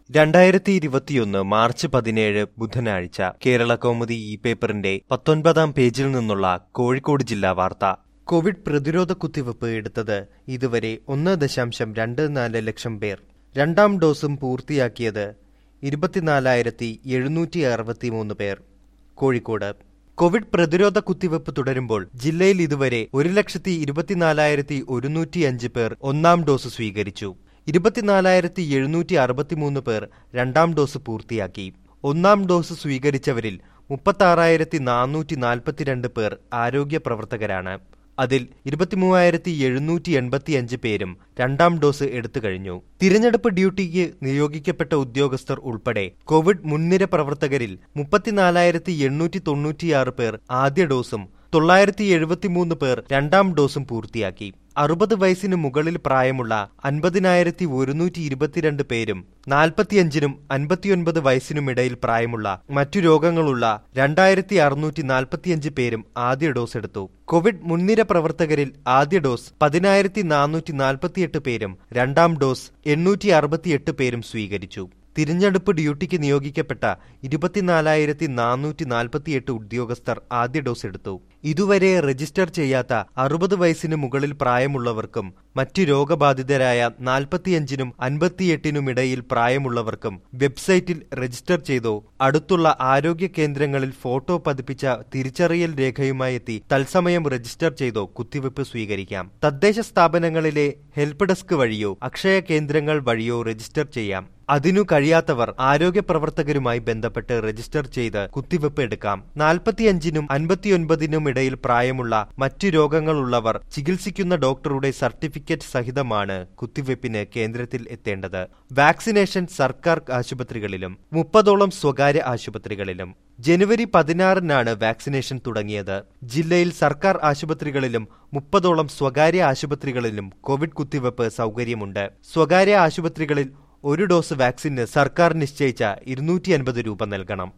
രണ്ടായിരത്തി ഇരുപത്തിയൊന്ന് മാർച്ച് പതിനേഴ് ബുധനാഴ്ച കേരള കൗമുദി ഇ പേപ്പറിന്റെ പത്തൊൻപതാം പേജിൽ നിന്നുള്ള കോഴിക്കോട് ജില്ലാ വാർത്ത കോവിഡ് പ്രതിരോധ കുത്തിവയ്പ് എടുത്തത് ഇതുവരെ ഒന്ന് ദശാംശം രണ്ട് നാല് ലക്ഷം പേർ രണ്ടാം ഡോസും പൂർത്തിയാക്കിയത് ഇരുപത്തിനാലായിരത്തി എഴുന്നൂറ്റി അറുപത്തിമൂന്ന് പേർ കോഴിക്കോട് കോവിഡ് പ്രതിരോധ കുത്തിവയ്പ് തുടരുമ്പോൾ ജില്ലയിൽ ഇതുവരെ ഒരു ലക്ഷത്തി ഇരുപത്തിനാലായിരത്തി ഒരുന്നൂറ്റിയഞ്ച് പേർ ഒന്നാം ഡോസ് സ്വീകരിച്ചു ഇരുപത്തിനാലായിരത്തി എഴുന്നൂറ്റി അറുപത്തിമൂന്ന് പേർ രണ്ടാം ഡോസ് പൂർത്തിയാക്കി ഒന്നാം ഡോസ് സ്വീകരിച്ചവരിൽ മുപ്പത്താറായിരത്തി നാനൂറ്റി നാൽപ്പത്തിരണ്ട് പേർ ആരോഗ്യ പ്രവർത്തകരാണ് അതിൽ ഇരുപത്തിമൂവായിരത്തി എഴുന്നൂറ്റി എൺപത്തിയഞ്ച് പേരും രണ്ടാം ഡോസ് എടുത്തു കഴിഞ്ഞു തിരഞ്ഞെടുപ്പ് ഡ്യൂട്ടിക്ക് നിയോഗിക്കപ്പെട്ട ഉദ്യോഗസ്ഥർ ഉൾപ്പെടെ കോവിഡ് മുൻനിര പ്രവർത്തകരിൽ മുപ്പത്തിനാലായിരത്തി എണ്ണൂറ്റി തൊണ്ണൂറ്റിയാറ് പേർ ആദ്യ ഡോസും തൊള്ളായിരത്തി എഴുപത്തിമൂന്ന് പേർ രണ്ടാം ഡോസും പൂർത്തിയാക്കി അറുപത് വയസ്സിന് മുകളിൽ പ്രായമുള്ള അൻപതിനായിരത്തി ഒരുന്നൂറ്റി ഇരുപത്തിരണ്ട് പേരും നാൽപ്പത്തിയഞ്ചിനും അൻപത്തിയൊൻപത് വയസ്സിനുമിടയിൽ പ്രായമുള്ള മറ്റു രോഗങ്ങളുള്ള രണ്ടായിരത്തി അറുന്നൂറ്റി നാൽപ്പത്തിയഞ്ച് പേരും ആദ്യ ഡോസ് എടുത്തു കോവിഡ് മുൻനിര പ്രവർത്തകരിൽ ആദ്യ ഡോസ് പതിനായിരത്തി നാനൂറ്റി നാൽപ്പത്തിയെട്ട് പേരും രണ്ടാം ഡോസ് എണ്ണൂറ്റി അറുപത്തിയെട്ട് പേരും സ്വീകരിച്ചു തിരഞ്ഞെടുപ്പ് ഡ്യൂട്ടിക്ക് നിയോഗിക്കപ്പെട്ട ഇരുപത്തിനാലായിരത്തി നാനൂറ്റി നാൽപ്പത്തിയെട്ട് ഉദ്യോഗസ്ഥർ ആദ്യ ഡോസ് എടുത്തു ഇതുവരെ രജിസ്റ്റർ ചെയ്യാത്ത അറുപത് വയസ്സിന് മുകളിൽ പ്രായമുള്ളവർക്കും മറ്റു രോഗബാധിതരായ നാൽപ്പത്തിയഞ്ചിനും അൻപത്തിയെട്ടിനുമിടയിൽ പ്രായമുള്ളവർക്കും വെബ്സൈറ്റിൽ രജിസ്റ്റർ ചെയ്തോ അടുത്തുള്ള ആരോഗ്യ കേന്ദ്രങ്ങളിൽ ഫോട്ടോ പതിപ്പിച്ച തിരിച്ചറിയൽ രേഖയുമായി എത്തി തത്സമയം രജിസ്റ്റർ ചെയ്തോ കുത്തിവയ്പ് സ്വീകരിക്കാം തദ്ദേശ സ്ഥാപനങ്ങളിലെ ഹെൽപ്പ് ഡെസ്ക് വഴിയോ അക്ഷയ കേന്ദ്രങ്ങൾ വഴിയോ രജിസ്റ്റർ ചെയ്യാം അതിനു കഴിയാത്തവർ ആരോഗ്യ പ്രവർത്തകരുമായി ബന്ധപ്പെട്ട് രജിസ്റ്റർ ചെയ്ത് കുത്തിവയ്പ് എടുക്കാം നാൽപ്പത്തിയഞ്ചിനും അൻപത്തിയൊൻപതിനും ഇടയിൽ പ്രായമുള്ള മറ്റു രോഗങ്ങളുള്ളവർ ചികിത്സിക്കുന്ന ഡോക്ടറുടെ സർട്ടിഫിക്കറ്റ് സഹിതമാണ് കുത്തിവയ്പ്പിന് കേന്ദ്രത്തിൽ എത്തേണ്ടത് വാക്സിനേഷൻ സർക്കാർ ആശുപത്രികളിലും മുപ്പതോളം സ്വകാര്യ ആശുപത്രികളിലും ജനുവരി പതിനാറിനാണ് വാക്സിനേഷൻ തുടങ്ങിയത് ജില്ലയിൽ സർക്കാർ ആശുപത്രികളിലും മുപ്പതോളം സ്വകാര്യ ആശുപത്രികളിലും കോവിഡ് കുത്തിവയ്പ് സൗകര്യമുണ്ട് സ്വകാര്യ ആശുപത്രികളിൽ ഒരു ഡോസ് വാക്സിന് സർക്കാർ നിശ്ചയിച്ച ഇരുന്നൂറ്റി അൻപത് രൂപ നൽകണം